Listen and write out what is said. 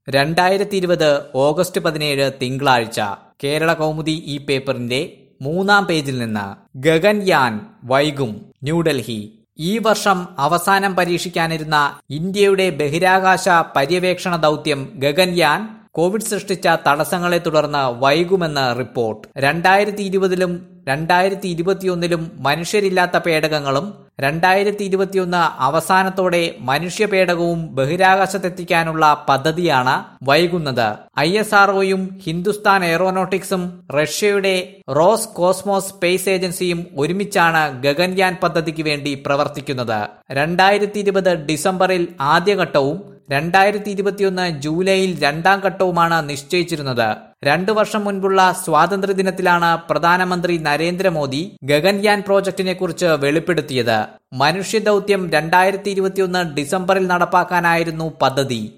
രണ്ടായിരത്തി ഇരുപത് ഓഗസ്റ്റ് പതിനേഴ് തിങ്കളാഴ്ച കേരള കൗമുദി ഈ പേപ്പറിന്റെ മൂന്നാം പേജിൽ നിന്ന് ഗഗൻയാൻ വൈകും ന്യൂഡൽഹി ഈ വർഷം അവസാനം പരീക്ഷിക്കാനിരുന്ന ഇന്ത്യയുടെ ബഹിരാകാശ പര്യവേക്ഷണ ദൗത്യം ഗഗൻയാൻ കോവിഡ് സൃഷ്ടിച്ച തടസ്സങ്ങളെ തുടർന്ന് വൈകുമെന്ന് റിപ്പോർട്ട് രണ്ടായിരത്തി ഇരുപതിലും രണ്ടായിരത്തി ഇരുപത്തിയൊന്നിലും മനുഷ്യരില്ലാത്ത പേടകങ്ങളും രണ്ടായിരത്തി ഇരുപത്തിയൊന്ന് അവസാനത്തോടെ മനുഷ്യ പേടകവും ബഹിരാകാശത്തെത്തിക്കാനുള്ള പദ്ധതിയാണ് വൈകുന്നത് ഐ എസ് ആർഒയും ഹിന്ദുസ്ഥാൻ എയറോനോട്ടിക്സും റഷ്യയുടെ റോസ് കോസ്മോസ് സ്പേസ് ഏജൻസിയും ഒരുമിച്ചാണ് ഗഗൻയാൻ പദ്ധതിക്ക് വേണ്ടി പ്രവർത്തിക്കുന്നത് രണ്ടായിരത്തി ഇരുപത് ഡിസംബറിൽ ആദ്യഘട്ടവും രണ്ടായിരത്തി ഇരുപത്തിയൊന്ന് ജൂലൈയിൽ രണ്ടാം ഘട്ടവുമാണ് നിശ്ചയിച്ചിരുന്നത് രണ്ടു വർഷം മുൻപുള്ള സ്വാതന്ത്ര്യദിനത്തിലാണ് പ്രധാനമന്ത്രി നരേന്ദ്രമോദി ഗഗൻയാൻ പ്രോജക്ടിനെ കുറിച്ച് വെളിപ്പെടുത്തിയത് മനുഷ്യദൌത്യം രണ്ടായിരത്തി ഇരുപത്തിയൊന്ന് ഡിസംബറിൽ നടപ്പാക്കാനായിരുന്നു പദ്ധതി